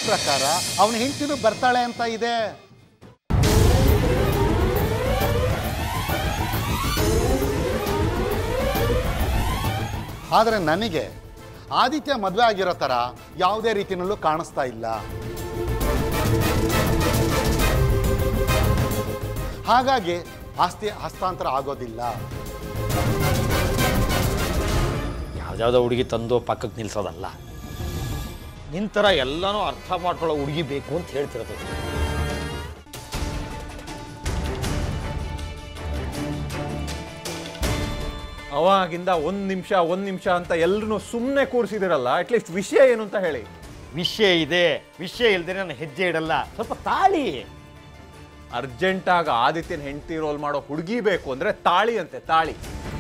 ಪ್ರಕಾರ ಅವನ ಹೆಂಡತಿನೂ ಬರ್ತಾಳೆ ಅಂತ ಇದೆ ಆದರೆ ನನಗೆ ಆದಿತ್ಯ ಮದುವೆ ಆಗಿರೋ ಥರ ಯಾವುದೇ ರೀತಿಯಲ್ಲೂ ಕಾಣಿಸ್ತಾ ಇಲ್ಲ ಹಾಗಾಗಿ ಆಸ್ತಿ ಹಸ್ತಾಂತರ ಆಗೋದಿಲ್ಲ ಯಾವ್ದಾವ್ದೋ ಹುಡುಗಿ ತಂದು ಪಕ್ಕಕ್ಕೆ ನಿಲ್ಸೋದಲ್ಲ ನಿಂತರ ಎಲ್ಲನೂ ಅರ್ಥ ಮಾಡ್ಕೊಳ್ಳೋ ಹುಡುಗಿ ಬೇಕು ಅಂತ ಹೇಳ್ತಿರೋದು ಅವಾಗಿಂದ ಒಂದ್ ನಿಮಿಷ ಒಂದ್ ನಿಮಿಷ ಅಂತ ಎಲ್ರು ಸುಮ್ಮನೆ ಕೂರಿಸಿದಿರಲ್ಲ ಅಟ್ಲೀಸ್ಟ್ ವಿಷಯ ಏನು ಅಂತ ಹೇಳಿ ವಿಷಯ ಇದೆ ವಿಷಯ ಇಲ್ದೇ ನಾನು ಹೆಜ್ಜೆ ಇಡಲ್ಲ ಸ್ವಲ್ಪ ತಾಳಿ ಅರ್ಜೆಂಟ್ ಆಗ ಆದಿತ್ಯನ ಹೆಂಡತಿ ರೋಲ್ ಮಾಡೋ ಹುಡುಗಿ ಬೇಕು ಅಂದ್ರೆ ತಾಳಿ ಅಂತೆ ತಾಳಿ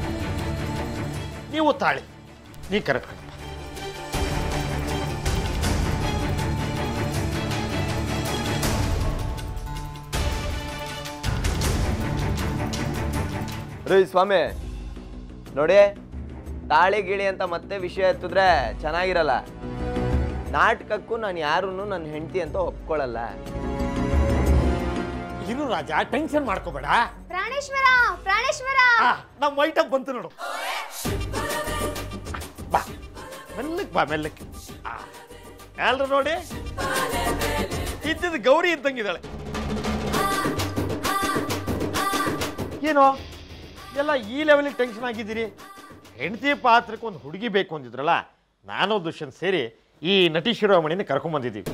ನೀವು ತಾಳಿ ನೀ ಕರೆಕ್ಟ್ ರೀ ಸ್ವಾಮಿ ನೋಡಿ ತಾಳಿ ಗಿಳಿ ಅಂತ ಮತ್ತೆ ವಿಷಯ ಎತ್ತಿದ್ರೆ ಚೆನ್ನಾಗಿರಲ್ಲ ನಾಟಕಕ್ಕೂ ನಾನು ಯಾರನ್ನು ನನ್ನ ಹೆಂಡತಿ ಅಂತ ಒಪ್ಕೊಳ್ಳಲ್ಲ ಇರು ರಾಜ ಟೆನ್ಷನ್ ಮಾಡ್ಕೋಬೇಡ ಪ್ರಾಣೇಶ್ವರ ಪ್ರಾಣೇಶ್ವರ ಆ, ನಮ್ಮ ಐಟಮ್ ಬಂತು ನೋಡು ಬಾ ಮೆಲ್ಲಕ್ಕೆ ಬಾ ಮೆಲ್ಲಕ್ಕೆ ಆ, ಎಲ್ರು ನೋಡಿ ಇದ್ದಿದ್ದು ಗೌರಿ ಇದ್ದಂಗಿದ್ದಾಳೆ ಏನೋ ಎಲ್ಲ ಈ ಲೆವೆಲಿಗೆ ಟೆನ್ಷನ್ ಆಗಿದ್ದೀರಿ ಹೆಂಡತಿ ಪಾತ್ರಕ್ಕೆ ಒಂದು ಹುಡುಗಿ ಬೇಕು ಅಂದಿದ್ರಲ್ಲ ನಾನು ದುಷ್ಯಂತ್ ಸೇರಿ ಈ ನಟಿ ಶಿರೋಮಣಿನ ಕರ್ಕೊಂಬಂದಿದ್ದೀವಿ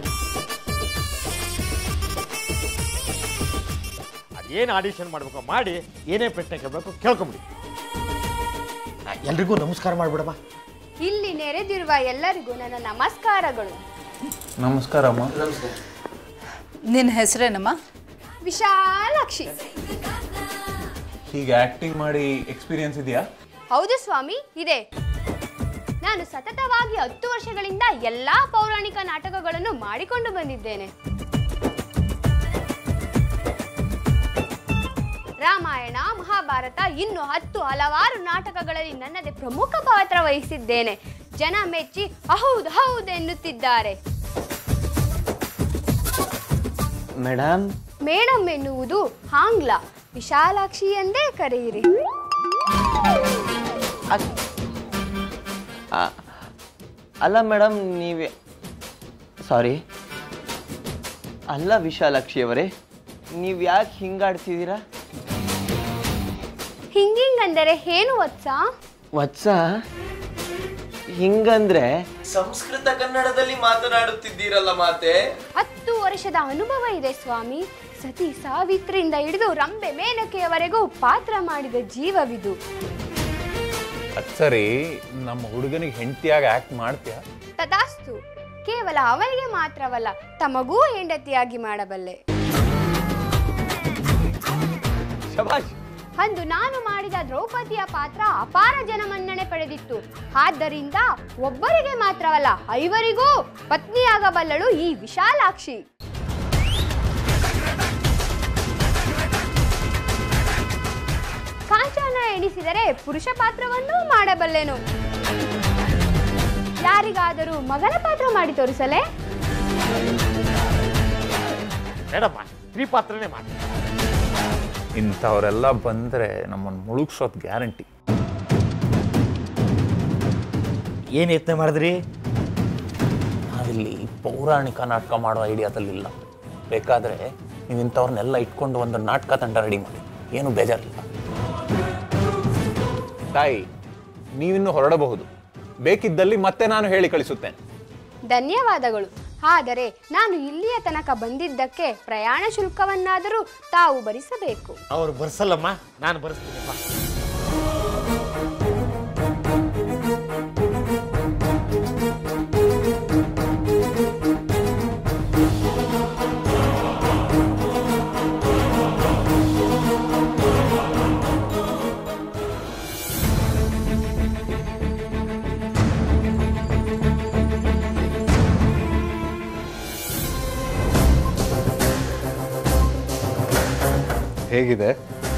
ಅದೇನು ಆಡಿಷನ್ ಮಾಡ್ಬೇಕು ಮಾಡಿ ಏನೇ ಪ್ರಶ್ನೆ ಕೇಳಬೇಕು ಕೇಳ್ಕೊಂಬಿಡಿ ಆ, ಎಲ್ರಿಗೂ ನಮಸ್ಕಾರ ಮಾಡ್ಬಿಡಮ್ಮ ಇಲ್ಲಿ ನೆರೆದಿರುವ ಎಲ್ಲರಿಗೂ ನನ್ನ ನಮಸ್ಕಾರಗಳು ನಮಸ್ಕಾರಮ್ಮ ನಿನ್ನ ಹೆಸರೇನಮ್ಮ ವಿಶಾಲಾಕ್ಷಿ ಹೀಗೆ ಆಕ್ಟಿಂಗ್ ಮಾಡಿ ಎಕ್ಸ್ಪೀರಿಯನ್ಸ್ ಇದೆಯಾ ಹೌದು ಸ್ವಾಮಿ ಇದೆ ನಾನು ಸತತವಾಗಿ ಹತ್ತು ವರ್ಷಗಳಿಂದ ಎಲ್ಲಾ ಪೌರಾಣಿಕ ನಾಟಕಗಳನ್ನು ಮಾಡಿಕೊಂಡು ಬಂದಿದ್ದೇನೆ ರಾಮಾಯಣ ಮಹಾಭಾರತ ಇನ್ನು ಹತ್ತು ಹಲವಾರು ನಾಟಕಗಳಲ್ಲಿ ನನ್ನದೇ ಪ್ರಮುಖ ಪಾತ್ರ ವಹಿಸಿದ್ದೇನೆ ಜನ ಮೆಚ್ಚಿ ಹೌದು ಹೌದು ಎನ್ನುತ್ತಿದ್ದಾರೆ ಮೇಡಮ್ ಮೇಡಮ್ ಎನ್ನುವುದು ಆಂಗ್ಲ ವಿಶಾಲಾಕ್ಷಿ ಎಂದೇ ಕರೆಯಿರಿ ಅಲ್ಲ ಮೇಡಮ್ ನೀವೇ ಸಾರಿ ಅಲ್ಲ ವಿಶಾಲಾಕ್ಷಿಯವರೇ ನೀವು ಯಾಕೆ ಹಿಂಗಾಡ್ತಿದ್ದೀರಾ ಹಿಂಗಿಂಗ್ ಅಂದರೆ ಏನು ವತ್ಸ ವತ್ಸ ಹಿಂಗಂದ್ರೆ ಸಂಸ್ಕೃತ ಕನ್ನಡದಲ್ಲಿ ಮಾತನಾಡುತ್ತಿದ್ದೀರಲ್ಲ ಮಾತೆ ಹತ್ತು ವರ್ಷದ ಅನುಭವ ಇದೆ ಸ್ವಾಮಿ ಸತಿ ಸಾವಿತ್ರಿಯಿಂದ ಹಿಡಿದು ರಂಬೆ ಮೇನಕೆಯವರೆಗೂ ಪಾತ್ರ ಮಾಡಿದ ಜೀವವಿದು ಅದ್ ಸರಿ ನಮ್ಮ ಹುಡುಗನಿಗೆ ಹೆಂಡತಿಯಾಗಿ ಆಕ್ಟ್ ಮಾಡ್ತೀಯಾ ತದಾಸ್ತು ಕೇವಲ ಅವನಿಗೆ ಮಾತ್ರವಲ್ಲ ತಮಗೂ ಹೆಂಡತಿಯಾಗಿ ಮಾಡಬಲ್ಲೆ ಶಬಾಷ್ ಅಂದು ನಾನು ಮಾಡಿದ ದ್ರೌಪದಿಯ ಪಾತ್ರ ಅಪಾರ ಜನಮನ್ನಣೆ ಪಡೆದಿತ್ತು ಆದ್ದರಿಂದ ಒಬ್ಬರಿಗೆ ಮಾತ್ರವಲ್ಲ ಐವರಿಗೂ ಪತ್ನಿಯಾಗಬಲ್ಲಳು ಈ ವಿಶಾಲಾಕ್ಷಿ ಕಾಂಚನ ಎಣಿಸಿದರೆ ಪುರುಷ ಪಾತ್ರವನ್ನೂ ಮಾಡಬಲ್ಲೆನು ಯಾರಿಗಾದರೂ ಮಗನ ಪಾತ್ರ ಮಾಡಿ ತೋರಿಸಲೇ ಮೇಡಮ್ಮ ಸ್ತ್ರೀ ಪಾತ್ರನೇ ಮಾಡಿ ಇಂಥವರೆಲ್ಲ ಬಂದರೆ ನಮ್ಮನ್ನು ಮುಳುಗ್ಸೋದು ಗ್ಯಾರಂಟಿ ಏನು ಯತ್ನ ಮಾಡಿದ್ರಿ ನಾವಿಲ್ಲಿ ಪೌರಾಣಿಕ ನಾಟಕ ಮಾಡೋ ಐಡಿಯಾದಲ್ಲಿಲ್ಲ ಬೇಕಾದರೆ ನೀವು ಇಂಥವ್ರನ್ನೆಲ್ಲ ಇಟ್ಕೊಂಡು ಒಂದು ನಾಟಕ ತಂಡ ರೆಡಿ ಮಾಡಿ ಏನು ಬೇಜಾರಿಲ್ಲ ತಾಯಿ ನೀವಿನ್ನು ಹೊರಡಬಹುದು ಬೇಕಿದ್ದಲ್ಲಿ ಮತ್ತೆ ನಾನು ಹೇಳಿ ಕಳಿಸುತ್ತೇನೆ ಧನ್ಯವಾದಗಳು ಆದರೆ ನಾನು ಇಲ್ಲಿಯ ತನಕ ಬಂದಿದ್ದಕ್ಕೆ ಪ್ರಯಾಣ ಶುಲ್ಕವನ್ನಾದರೂ ತಾವು ಭರಿಸಬೇಕು ಅವ್ರು ಬರ್ಸಲ್ಲಮ್ಮ ನಾನು ಬರ್ಸ್ತೀನಮ್ಮ ಹೇಗಿದೆ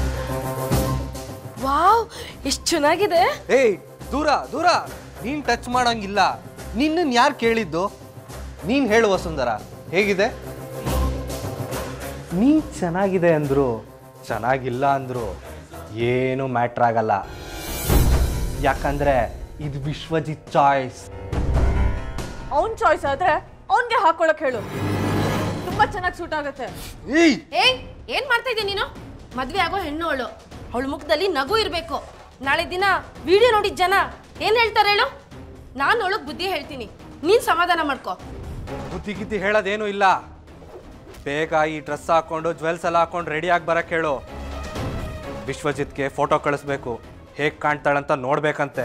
ವಾವ್ ಎಷ್ಟು ಚೆನ್ನಾಗಿದೆ ಏಯ್ ದೂರ ದೂರ ನೀನ್ ಟಚ್ ಮಾಡಂಗಿಲ್ಲ ನಿನ್ನನ್ ಯಾರು ಕೇಳಿದ್ದು ನೀನ್ ಹೇಳುವ ಸುಂದರ ಹೇಗಿದೆ ನೀ ಚೆನ್ನಾಗಿದೆ ಅಂದ್ರು ಚೆನ್ನಾಗಿಲ್ಲ ಅಂದ್ರು ಏನು ಮ್ಯಾಟ್ರ್ ಆಗಲ್ಲ ಯಾಕಂದ್ರೆ ಇದು ವಿಶ್ವಜಿತ್ ಚಾಯ್ಸ್ ಅವನ್ ಚಾಯ್ಸ್ ಆದ್ರೆ ಅವನ್ಗೆ ಹಾಕೊಳಕ್ ಹೇಳು ತುಂಬಾ ಚೆನ್ನಾಗಿ ಸೂಟ್ ಆಗುತ್ತೆ ಏಯ್ ಏಯ್ ಏನ್ ಮಾಡ್ತಾ ಇದ್ದೀನಿ ನೀನು ಮದ್ವೆ ಆಗೋ ಹೆಣ್ಣು ಅವಳು ಅವಳ ಮುಖದಲ್ಲಿ ನಗು ಇರಬೇಕು ನಾಳೆ ದಿನ ವಿಡಿಯೋ ನೋಡಿದ ಜನ ಏನ್ ಹೇಳ್ತಾರೆ ಹೇಳು ನಾನು ಅವಳಗ್ ಬುದ್ಧಿ ಹೇಳ್ತೀನಿ ನೀನ್ ಸಮಾಧಾನ ಮಾಡ್ಕೋ ಬುದ್ಧಿ ಗಿದ್ದಿ ಹೇಳೋದೇನು ಇಲ್ಲ ಬೇಗ ಈ ಡ್ರೆಸ್ ಹಾಕೊಂಡು ಜ್ವೆಲ್ಸ್ ಎಲ್ಲ ಹಾಕೊಂಡು ರೆಡಿ ಆಗಿ ಬರಕ್ಕೆ ಹೇಳು ವಿಶ್ವಜಿತ್ಗೆ ಫೋಟೋ ಕಳಿಸ್ಬೇಕು ಹೇಗೆ ಕಾಣ್ತಾಳಂತ ನೋಡ್ಬೇಕಂತೆ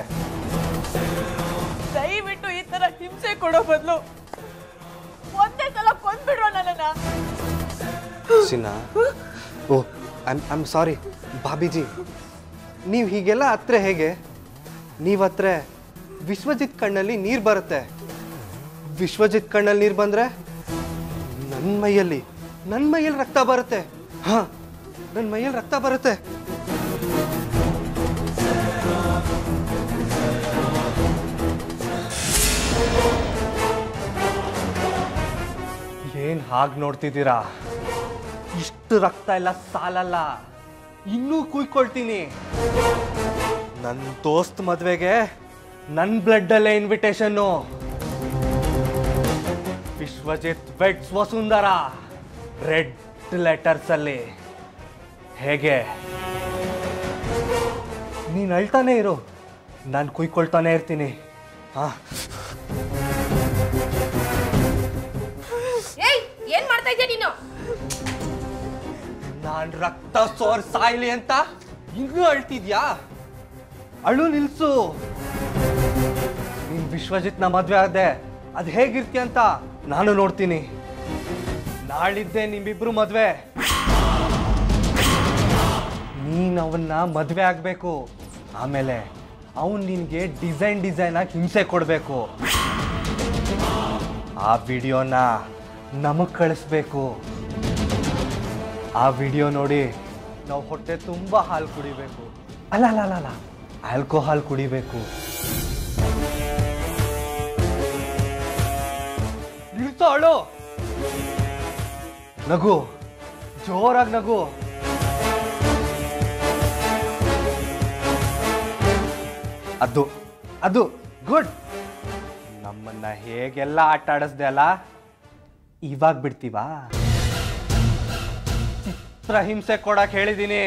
ದಯವಿಟ್ಟು ಈ ತರ ಹಿಂಸೆ ಕೊಡೋ ಬದಲು ಒಂದೇ ಸಲ ಕೊಂದ್ಬಿಡ್ರೋ ನನ್ನನ್ನ ಚಿನ್ನ ಓ ಐಮ್ ಐಮ್ ಸಾರಿ ಬಾಬಿಜಿ ನೀವು ಹೀಗೆಲ್ಲ ಹತ್ರ ಹೇಗೆ ನೀವು ಹತ್ರ ವಿಶ್ವಜಿತ್ ಕಣ್ಣಲ್ಲಿ ನೀರು ಬರುತ್ತೆ ವಿಶ್ವಜಿತ್ ಕಣ್ಣಲ್ಲಿ ನೀರು ಬಂದರೆ ನನ್ನ ಮೈಯಲ್ಲಿ ನನ್ನ ಮೈಯಲ್ಲಿ ರಕ್ತ ಬರುತ್ತೆ ಹಾಂ ನನ್ನ ಮೈಯಲ್ಲಿ ರಕ್ತ ಬರುತ್ತೆ ಏನ್ ಹಾಗೆ ನೋಡ್ತಿದ್ದೀರಾ ಇಷ್ಟು ರಕ್ತ ಎಲ್ಲ ಸಾಲಲ್ಲ ಇನ್ನೂ ಕುಯ್ಕೊಳ್ತೀನಿ ನನ್ನ ದೋಸ್ತ್ ಮದ್ವೆಗೆ ನನ್ನ ಬ್ಲಡ್ಡಲ್ಲೇ invitation Vishwajit weds Vasundhara red letters ಅಲ್ಲಿ ಹೇಗೆ ನೀನು ಅಳ್ತಾನೆ ಇರು ನಾನು ಕುಯ್ಕೊಳ್ತಾನೆ ಇರ್ತೀನಿ ಹಾ ಏಯ್ ಏನ್ ಮಾಡ್ತಾ ಇದ್ಯಾ ನೀನು ನಾನ್ ರಕ್ತ ಸೋರ್ ಸಾಯ್ಲಿ ಅಂತ ಇನ್ನೂ ಅಳ್ತಿದ್ಯಾ ಅಳು ನಿಲ್ಸು ನೀನ್ ವಿಶ್ವಜಿತ್ನ ಮದ್ವೆ ಆದೆ ಅದ್ ಹೇಗಿರ್ತಿ ಅಂತ ನಾನು ನೋಡ್ತೀನಿ ನಾಳಿದ್ದೆ ನಿಮ್ಮಿಬ್ರು ಮದ್ವೆ ನೀನ್ ಅವನ್ನ ಮದ್ವೆ ಆಗ್ಬೇಕು ಆಮೇಲೆ ಅವನ್ ನಿನ್ಗೆ ಡಿಸೈನ್ ಡಿಸೈನ್ ಆಗಿ ಹಿಂಸೆ ಕೊಡ್ಬೇಕು ಆ ವಿಡಿಯೋನ ನಮಗ್ ಕಳಿಸ್ಬೇಕು ಆ ವಿಡಿಯೋ ನೋಡಿ ನಾವು ಹೊಟ್ಟೆ ತುಂಬ ಹಾಲು ಕುಡಿಬೇಕು ಅಲ್ಲ ಅಲ್ಲ ಅಲ್ಲ ಅಲ್ಲ ಆಲ್ಕೋಹಾಲ್ ಕುಡಿಬೇಕು ನಿಲ್ಸೋ ಅಳು ನಗು ಜೋರಾಗಿ ನಗು ಅದು ಅದು ಗುಡ್ ನಮ್ಮನ್ನ ಹೇಗೆಲ್ಲ ಆಟ ಆಡಿಸ್ದೆ ಅಲ್ಲ ಇವಾಗ ಬಿಡ್ತೀವಾ ಚಿತ್ರ ಹಿಂಸೆ ಕೊಡಕ್ ಹೇಳಿದೀನಿ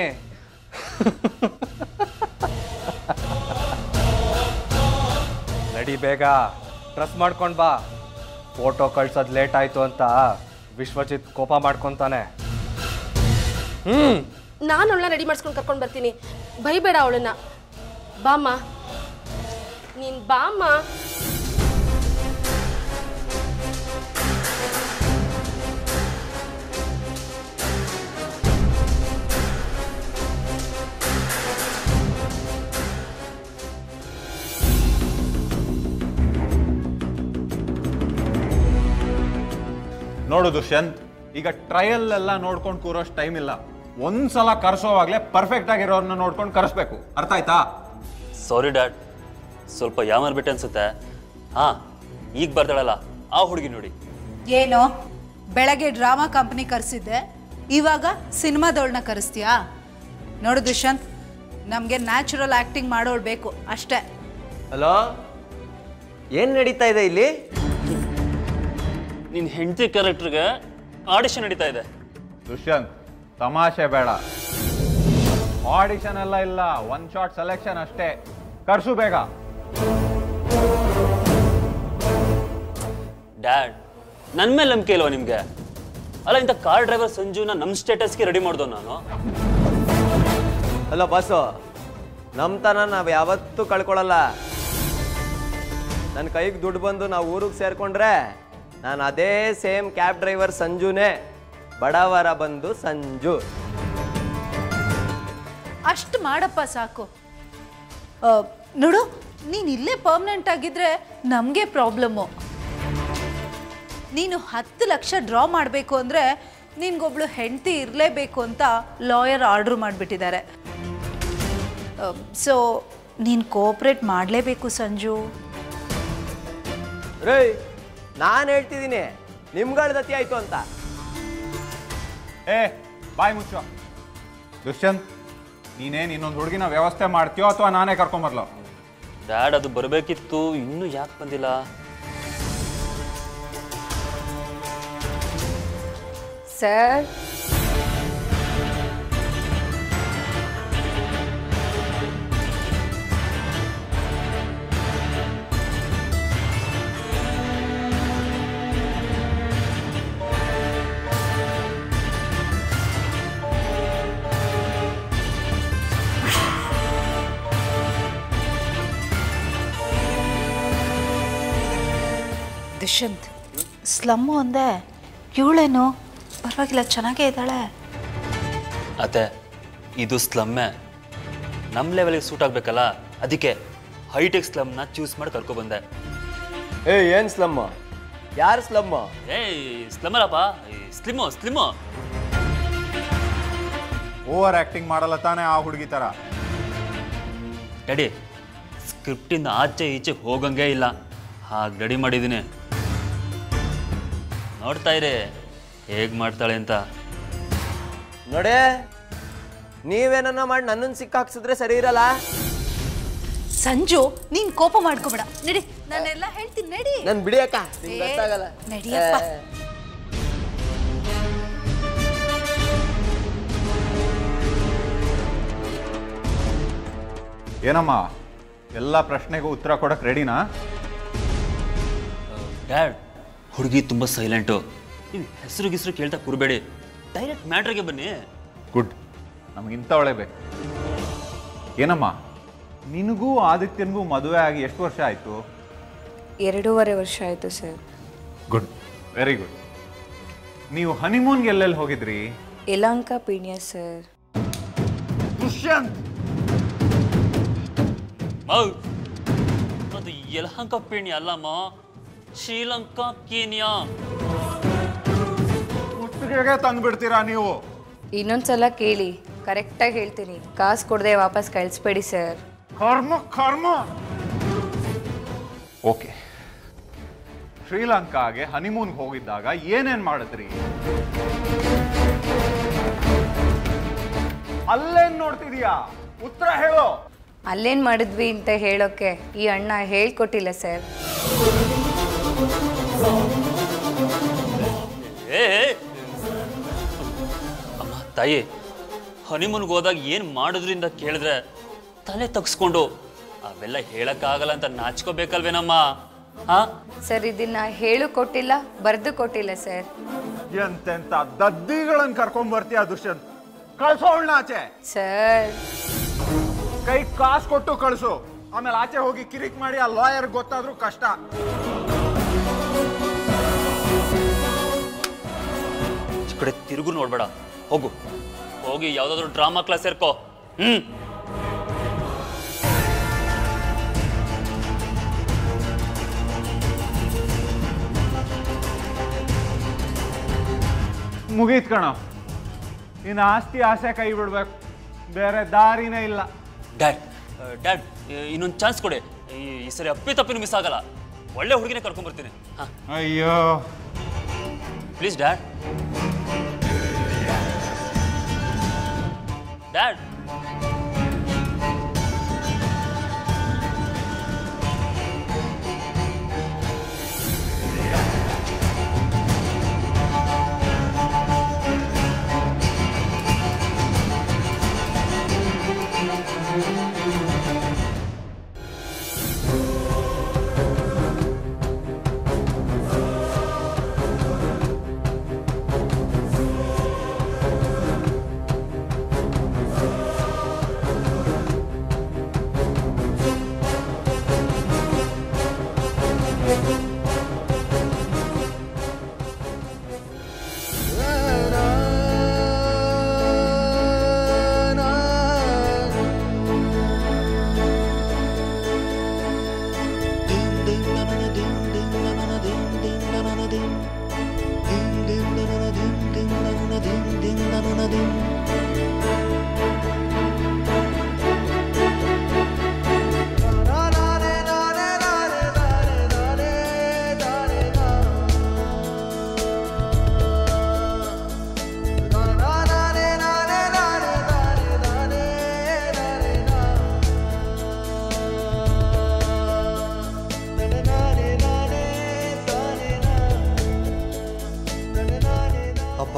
ನಡಿ ಬೇಗ ಡ್ರೆಸ್ ಮಾಡ್ಕೊಂಡ್ ಬಾ ಫೋಟೋ ಕಳ್ಸೋದ್ ಲೇಟ್ ಆಯ್ತು ಅಂತ ವಿಶ್ವಜಿತ್ ಕೋಪ ಮಾಡ್ಕೊಂತಾನೆ ಹ್ಮ್ ನಾನು ಅವಳನ್ನ ರೆಡಿ ಮಾಡಿಸ್ಕೊಂಡು ಕರ್ಕೊಂಡು ಬರ್ತೀನಿ ಬೈಬೇಡ ಅವಳನ್ನ ಬಾಮ್ಮ ನೀನ್ ಬಾಮ್ಮ ನೋಡು ದುಷ್ಯಂತ್ ಈಗ ಟ್ರಯಲ್ ಎಲ್ಲ ನೋಡ್ಕೊಂಡು ಕೂರೋಷ್ಟು ಟೈಮ್ ಇಲ್ಲ ಒಂದ್ಸಲ ಕರ್ಸೋವಾಗ್ಲೇ ಪರ್ಫೆಕ್ಟ್ ಆಗಿರೋರ್ನ ನೋಡ್ಕೊಂಡು ಕರೆಸ್ಬೇಕು ಅರ್ಥ ಆಯ್ತಾ ಸಾರಿ ಡ್ಯಾಡ್ ಸ್ವಲ್ಪ ಯಾಮರ್ಬಿಟ್ಟೆ ಅನ್ಸುತ್ತೆ ಹಾ ಈಗ ಬರ್ತಾಳಲ್ಲ ಆ ಹುಡುಗಿ ನೋಡಿ ಏನೋ ಬೆಳಗ್ಗೆ ಡ್ರಾಮಾ ಕಂಪ್ನಿ ಕರೆಸಿದ್ದೆ ಇವಾಗ ಸಿನಿಮಾದವಳನ್ನ ಕರೆಸ್ತೀಯಾ ನೋಡು ದುಷ್ಯಂತ್ ನಮಗೆ ನ್ಯಾಚುರಲ್ ಆ್ಯಕ್ಟಿಂಗ್ ಮಾಡೋಳು ಬೇಕು ಅಷ್ಟೇ ಹಲೋ ಏನ್ ನಡೀತಾ ಇದೆ ಇಲ್ಲಿ ನಿನ್ನ ಹೆಂಡತಿ ಕ್ಯಾರೆಕ್ಟರ್ಗೆ ಆಡಿಷನ್ ನಡೀತಾ ಇದೆ ದುಷ್ಯಂತ್ ತಮಾಷೆ ಬೇಡ ಆಡಿಷನ್ ಎಲ್ಲ ಇಲ್ಲ ಒನ್ ಶಾಟ್ ಸೆಲೆಕ್ಷನ್ ಅಷ್ಟೇ ಕರ್ಸು ಬೇಗ ಡ್ಯಾಡ್ ನನ್ನ ಮೇಲೆ ನಂಬಿಕೆ ಇಲ್ವಾ ನಿಮಗೆ ಅಲ್ಲ ಇಂಥ ಕಾರ್ ಡ್ರೈವರ್ ಸಂಜುನ ನಮ್ಮ ಸ್ಟೇಟಸ್ಗೆ ರೆಡಿ ಮಾಡ್ದೋ ನಾನು ಅಲ್ಲ ಬಾಸು ನಮ್ತನ ನಾವು ಯಾವತ್ತೂ ಕಳ್ಕೊಳಲ್ಲ ನನ್ನ ಕೈಗೆ ದುಡ್ಡು ಬಂದು ನಾವು ಊರಿಗೆ ಸೇರ್ಕೊಂಡ್ರೆ ನಾನು ಅದೇ ಸೇಮ್ ಕ್ಯಾಬ್ ಡ್ರೈವರ್ ಸಂಜುನೇ ಬಡವರ ಬಂದು ಸಂಜು ಅಷ್ಟು ಮಾಡಪ್ಪ ಸಾಕು ಆ, ನೋಡು ನೀನು ಇಲ್ಲೇ ಪರ್ಮನೆಂಟ್ ಆಗಿದ್ರೆ ನಮಗೆ ಪ್ರಾಬ್ಲಮ್ಮು ನೀನು ಹತ್ತು ಲಕ್ಷ ಡ್ರಾ ಮಾಡಬೇಕು ಅಂದರೆ ನಿನ್ಗೊಬ್ಳು ಹೆಂಡತಿ ಇರಲೇಬೇಕು ಅಂತ ಲಾಯರ್ ಆರ್ಡ್ರ್ ಮಾಡಿಬಿಟ್ಟಿದ್ದಾರೆ ಸೊ ನೀನು ಕೋಆಪ್ರೇಟ್ ಮಾಡಲೇಬೇಕು ಸಂಜು ರೇ ನಾನು ಹೇಳ್ತಿದ್ದೀನಿ ನಿಮ್ಗಳ ಗತಿ ಆಯ್ತು ಅಂತ ಏ ಬಾಯ್ ಮುಚ್ಚು ದುಷ್ಯಂತ್ ನೀನೇನು ಇನ್ನೊಂದು ಹುಡುಗಿನ ವ್ಯವಸ್ಥೆ ಮಾಡ್ತೀಯೋ ಅಥವಾ ನಾನೇ ಕರ್ಕೊಂಬರ್ಲೋ ಡ್ಯಾಡ್ ಅದು ಬರಬೇಕಿತ್ತು ಇನ್ನೂ ಯಾಕೆ ಬಂದಿಲ್ಲ ಸರ್ ದುಷ್ಯಂತ್ ಸ್ಲಮ್ಮು ಅಂದೆ ಇವಳೇನು ಪರವಾಗಿಲ್ಲ ಚೆನ್ನಾಗೇ ಇದ್ದಾಳೆ ಅತ್ತೆ ಇದು ಸ್ಲಮ್ಮೆ ನಮ್ಮ ಲೆವೆಲ್ಗೆ ಸೂಟ್ ಆಗಬೇಕಲ್ಲ ಅದಕ್ಕೆ ಹೈಟೆಕ್ ಸ್ಲಮ್ನ ಚೂಸ್ ಮಾಡಿ ಕರ್ಕೊಬಂದೆ ಏ ಏನ್ ಸ್ಲಮ್ಮ ಯಾರು ಸ್ಲಮ್ಮ ಏಯ್ ಸ್ಲಮ್ಮಲ್ಲಪ್ಪ ಸ್ಲಿಮ್ಮು ಸ್ಲಿಮ್ಮು ಓವರ್ ಆಕ್ಟಿಂಗ್ ಮಾಡಲ್ಲ ತಾನೇ ಆ ಹುಡುಗಿ ಥರ ಡ್ಯಾಡಿ ಸ್ಕ್ರಿಪ್ಟಿಂದ ಆಚೆ ಈಚೆ ಹೋಗಂಗೆ ಇಲ್ಲ ಹಾಗೆ ರೆಡಿ ಮಾಡಿದ್ದೀನಿ ನೋಡ್ತಾ ಇರಿ ಹೇಗೆ ಮಾಡ್ತಾಳೆ ಅಂತ ನೋಡೇ ನೀವೇನನ್ನ ಮಾಡಿ ನನ್ನನ್ನು ಸಿಕ್ಕಾಕ್ಸಿದ್ರೆ ಸರಿ ಇರಲ್ಲ ಸಂಜು ನೀನ್ ಕೋಪ ಮಾಡ್ಕೋಬೇಡ ನಡಿ ನಾನೆಲ್ಲ ಹೇಳ್ತೀನಿ ನಡಿ ನನ್ ಬಿಡಿಯಕ್ಕ ನಿಂಗ್ ಏ, ಗೊತ್ತಾಗಲ್ಲ ನಡಿಯಪ್ಪ. ಏ. ಏನಮ್ಮ ಎಲ್ಲ ಪ್ರಶ್ನೆಗೂ ಉತ್ತರ ಕೊಡಕ್ಕೆ ರೆಡಿನಾ ಡ್ಯಾಡ್ ಹುಡುಗಿ ತುಂಬ ಸೈಲೆಂಟು ನೀವು ಹೆಸರು ಗಿಸ್ರು ಕೇಳ್ತಾ ಕೂರಬೇಡಿ ಡೈರೆಕ್ಟ್ ಮ್ಯಾಟ್ರಿಗೆ ಬನ್ನಿ ಗುಡ್ ನಮ್ಗೆ ಇಂಥವಳೆ ಬೇಕು ಏನಮ್ಮ ನಿನಗೂ ಆದಿತ್ಯನಿಗೂ ಮದುವೆ ಆಗಿ ಎಷ್ಟು ವರ್ಷ ಆಯಿತು ಎರಡೂವರೆ ವರ್ಷ ಆಯಿತು ಸರ್ ಗುಡ್ ವೆರಿ ಗುಡ್ ನೀವು ಹನಿಮೂನ್ಗೆ ಎಲ್ಲೆಲ್ಲಿ ಹೋಗಿದ್ರಿ ಯಲಹಂಕ ಪೀಣ್ಯ ಸರ್ ದುಷ್ಯಂತ್ ಮೌ ಅದು ಯಲಹಂಕ ಪೀಣ್ಯ ಅಲ್ಲಮ್ಮ ಶ್ರೀಲಂಕಾ ಕೀನ್ಯಾ ಮುತ್ತಿಗೆಗೆ ತಂದ್ಬಿಡ್ತೀರಾ ನೀವು ಇನ್ನೊಂದ್ಸಲ ಕೇಳಿ ಕರೆಕ್ಟಾಗಿ ಹೇಳ್ತೀನಿ ಕಾಸು ಕೊಡದೆ ವಾಪಸ್ ಕಳಿಸ್ಬೇಡಿ ಸರ್ ಕರ್ಮ ಕರ್ಮ ಓಕೆ ಶ್ರೀಲಂಕಾಗೆ ಹನಿಮೂನ್ಗೆ ಹೋಗಿದ್ದಾಗ ಏನೇನ್ ಮಾಡಿದ್ರಿ ಅಲ್ಲೇನ್ ನೋಡ್ತಿದೀಯಾ ಉತ್ತರ ಹೇಳು ಅಲ್ಲೇನು ಮಾಡಿದ್ವಿ ಅಂತ ಹೇಳೋಕ್ಕೆ ಈ ಅಣ್ಣ ಹೇಳ್ಕೊಟ್ಟಿಲ್ಲ ಸರ್ ಏ ಏ. ಅಮ್ಮ ತಾಯಿ ಹನಿಮೂನ್ಗೆ ಹೋದಾಗ ಏನು ಮಾಡಿದ್ರಿಂದ ಕೇಳಿದ್ರೆ ತಲೆ ತಗ್ಸ್ಕೊಂಡು ಅವೆಲ್ಲ ಹೇಳಕ್ಕಾಗಲ್ಲ ಅಂತ ನಾಚ್ಕೋಬೇಕಲ್ವೇನಮ್ಮ ಹಾ ಸರ್ ಇದನ್ನ ಹೇಳು ಕೊಟ್ಟಿಲ್ಲ ಬರೆದು ಕೊಟ್ಟಿಲ್ಲ ಸರ್ ಎಂತೆಂತ ದದ್ದಿಗಳನ್ನ ಕರ್ಕೊಂಡ್ ಬರ್ತೀಯ ದುಷ್ಯಂತ್ ಕಳ್ಸೋಳ್ನ ಆಚೆ ಸರ್ ಕೈ ಕಾಸು ಕೊಟ್ಟು ಕಳ್ಸು ಆಮೇಲೆ ಆಚೆ ಹೋಗಿ ಕಿರಿಕ್ ಮಾಡಿ ಆ ಲಾಯರ್ ಗೊತ್ತಾದ್ರೂ ಕಷ್ಟ ಈ ಕಡೆ ತಿರುಗು ನೋಡ್ಬೇಡ ಹೋಗು ಹೋಗಿ ಯಾವ್ದಾದ್ರು ಡ್ರಾಮಾ ಕ್ಲಾಸ್ ಸೇರ್ಕೋ ಹ್ಮ್ ಮುಗೀತ್ ಕಣ ಇನ್ನು ಆಸ್ತಿ ಆಸೆ ಕೈ ಬಿಡ್ಬೇಕು ಬೇರೆ ದಾರಿನೇ ಇಲ್ಲ ಡ್ಯಾಡ್ ಡ್ಯಾಡ್ ಇನ್ನೊಂದು ಚಾನ್ಸ್ ಕೊಡಿ ಈ ಈ ಸರಿ ಅಪ್ಪಿ ತಪ್ಪಿನೂ ಮಿಸ್ ಆಗಲ್ಲ ಒಳ್ಳೆ ಹುಡುಗಿನೇ ಕರ್ಕೊಂಡ್ ಬರ್ತೀನಿ ಹಾ ಅಯ್ಯೋ ಪ್ಲೀಸ್ ಡ್ಯಾಡ್ ಡ್ಯಾಡ್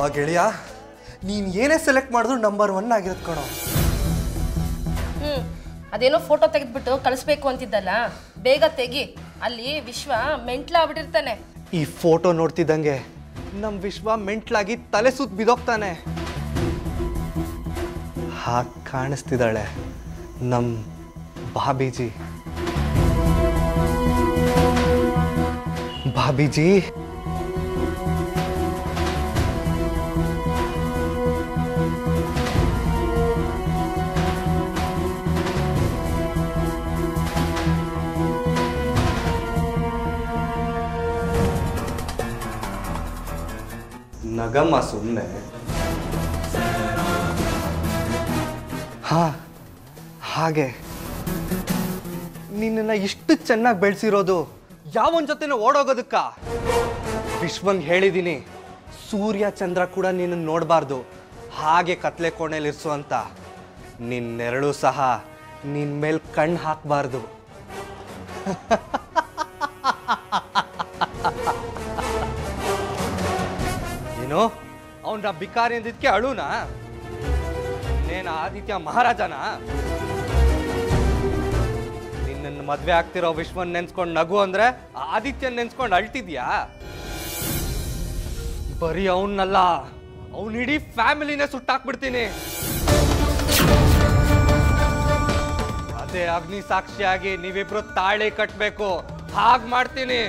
ಗೆಳೆಯ ನೀನ್ ಏನೇ ಸೆಲೆಕ್ಟ್ ಮಾಡಿದ್ರು ನಂಬರ್ ಒನ್ ಆಗಿರೋದು ಕಣೋ ಹ್ಮ್ ಅದೇನೋ ಫೋಟೋ ತೆಗೆದ್ಬಿಟ್ಟು ಕಳಿಸ್ಬೇಕು ಅಂತಿದ್ದಲ್ಲ ಬೇಗ ತೆಗಿ ಅಲ್ಲಿ ವಿಶ್ವ ಮೆಂಟ್ಲಾಗ್ಬಿಟ್ಟಿರ್ತಾನೆ ಈ ಫೋಟೋ ನೋಡ್ತಿದ್ದಂಗೆ ನಮ್ ವಿಶ್ವ ಮೆಂಟ್ಲಾಗಿ ತಲೆ ಸುತ್ತ ಬಿದೋಗ್ತಾನೆ ಹಾಗೆ ಕಾಣಿಸ್ತಿದ್ದಾಳೆ ನಮ್ ಭಾಬೀಜಿ ಭಾಬೀಜಿ ನಗಮ್ಮ ಸುಮ್ಮನೆ ಹಾ ಹಾಗೆ ನಿನ್ನನ್ನ ಇಷ್ಟು ಚೆನ್ನಾಗಿ ಬೆಳೆಸಿರೋದು ಯಾವನ್ ಜೊತೆನೂ ಓಡೋಗೋದಕ್ಕ ವಿಶ್ವಂಗ್ ಹೇಳಿದೀನಿ ಸೂರ್ಯ ಚಂದ್ರ ಕೂಡ ನಿನ್ನ ನೋಡಬಾರ್ದು ಹಾಗೆ ಕತ್ಲೆ ಕೋಣೆಲಿರ್ಸು ಅಂತ ನಿನ್ನೆರಳು ಸಹ ನಿನ್ ಮೇಲೆ ಕಣ್ಣು ಹಾಕಬಾರ್ದು ಏನು ಅವನ ಬಿಕಾರಿ ಅಂದಿದ್ಕೆ ಅಳುನಾ ಇನ್ನೇನ ಆದಿತ್ಯ ಮಹಾರಾಜನ ನಿನ್ನ ಮದ್ವೆ ಆಗ್ತಿರೋ ವಿಶ್ವನ್ ನೆನ್ಸ್ಕೊಂಡ್ ನಗು ಅಂದ್ರೆ ಆ ಆದಿತ್ಯನ್ ನೆನ್ಸ್ಕೊಂಡ್ ಅಳ್ತಿದ್ಯಾ ಬರೀ ಅವನ್ನಲ್ಲ ಅವ್ನ ಇಡೀ ಫ್ಯಾಮಿಲಿನೇ ಸುಟ್ಟಾಕ್ಬಿಡ್ತೀನಿ ಅದೇ ಅಗ್ನಿ ಸಾಕ್ಷಿಯಾಗಿ ನೀವಿಬ್ರು ತಾಳಿ ಕಟ್ಬೇಕು ಹಾಗ್ ಮಾಡ್ತೀನಿ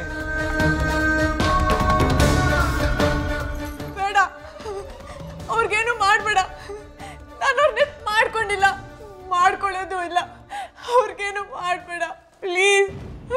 ಬೇಡ ಅವ್ರಿಗೇನು ಮಾಡಬೇಡ ನಾನು ಅವ್ರನ್ನ ಮಾಡ್ಕೊಂಡಿಲ್ಲ ಮಾಡ್ಕೊಳ್ಳೋದು ಇಲ್ಲ ಅವ್ರಿಗೇನು ಮಾಡಬೇಡ ಪ್ಲೀಸ್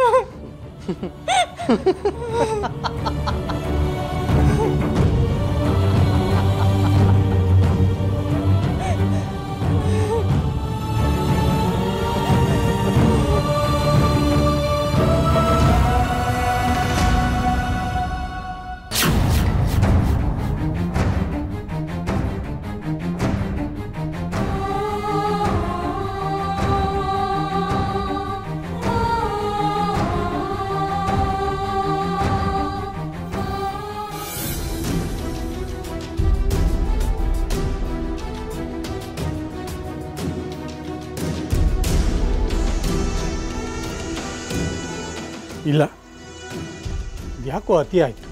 ಇಲ್ಲ ಯಾಕೋ ಅತಿ ಆಯಿತು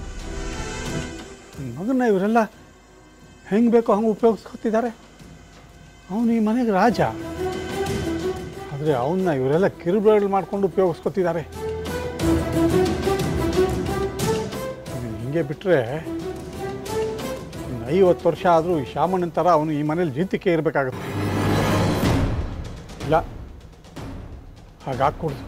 ಮಗನ ಇವರೆಲ್ಲ ಹೆಂಗೆ ಬೇಕೋ ಹಂಗೆ ಉಪಯೋಗಿಸ್ಕೊತಿದ್ದಾರೆ ಅವನು ಈ ಮನೆಗೆ ರಾಜ ಆದರೆ ಅವನ್ನ ಇವರೆಲ್ಲ ಕಿರುಬೇಳು ಮಾಡ್ಕೊಂಡು ಉಪಯೋಗಿಸ್ಕೊತಿದ್ದಾರೆ ಇವ್ನು ಹಿಂಗೆ ಬಿಟ್ಟರೆ ಇನ್ನು ಐವತ್ತು ವರ್ಷ ಆದರೂ ಈ ಶಾಮಣ್ಣನ ಥರ ಅವನು ಈ ಮನೇಲಿ ಜೀತಿಕೆ ಇರಬೇಕಾಗುತ್ತೆ ಇಲ್ಲ ಹಾಗಾಗ್ಕೂಡ್ದು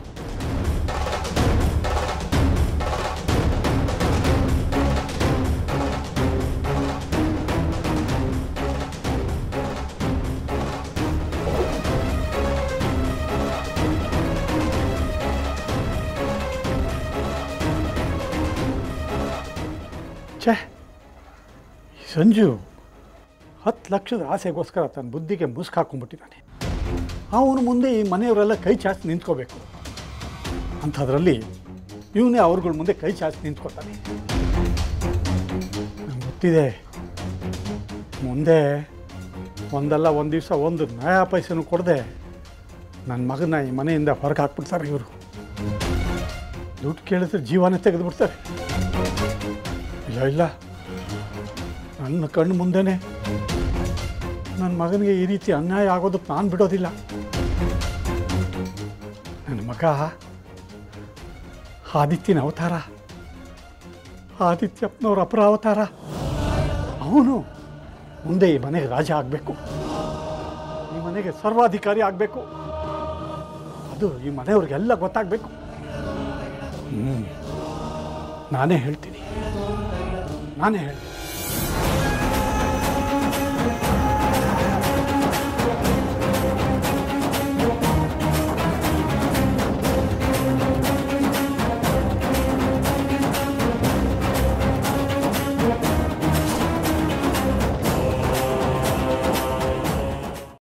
ಛೇ ಈ ಸಂಜು ಹತ್ತು ಲಕ್ಷದ ಆಸೆಗೋಸ್ಕರ ತನ್ನ ಬುದ್ಧಿಗೆ ಮುಸ್ಕು ಹಾಕೊಂಡ್ಬಿಟ್ಟಿದ್ದಾನೆ ಅವನು ಮುಂದೆ ಈ ಮನೆಯವರೆಲ್ಲ ಕೈ ಚಾಚಿ ನಿಂತ್ಕೋಬೇಕು ಅಂಥದ್ರಲ್ಲಿ ಇವನೇ ಅವ್ರುಗಳ ಮುಂದೆ ಕೈ ಚಾಚಿ ನಿಂತ್ಕೋತಾನೆ ನಂಗೆ ಗೊತ್ತಿದೆ ಮುಂದೆ ಒಂದಲ್ಲ ಒಂದು ದಿವಸ ಒಂದು ನಯಾ ಪೈಸೆನೂ ಕೊಡದೆ ನನ್ನ ಮಗನ ಈ ಮನೆಯಿಂದ ಹೊರಗೆ ಹಾಕ್ಬಿಡ್ತಾರೆ ಇವರು ದುಡ್ಡು ಕೇಳಿದ್ರೆ ಜೀವನೇ ತೆಗೆದುಬಿಡ್ತಾರೆ ಇಲ್ಲ ಇಲ್ಲ ನನ್ನ ಕಣ್ಣು ಮುಂದೆನೆ ನನ್ನ ಮಗನಿಗೆ ಈ ರೀತಿ ಅನ್ಯಾಯ ಆಗೋದಕ್ಕೆ ನಾನು ಬಿಡೋದಿಲ್ಲ ನನ್ನ ಮಗ ಆದಿತ್ಯನ ಅವತಾರ ಆದಿತ್ಯಪ್ಪನವ್ರ ಅಪರ ಅವತಾರ ಅವನು ಮುಂದೆ ಈ ಮನೆಗೆ ರಾಜ ಆಗಬೇಕು ಈ ಮನೆಗೆ ಸರ್ವಾಧಿಕಾರಿ ಆಗಬೇಕು ಅದು ಈ ಮನೆಯವ್ರಿಗೆಲ್ಲ ಗೊತ್ತಾಗಬೇಕು ಹ್ಞೂ ನಾನೇ ಹೇಳ್ತೀನಿ ನಾನೇ ಹೇಳ್ತೀನಿ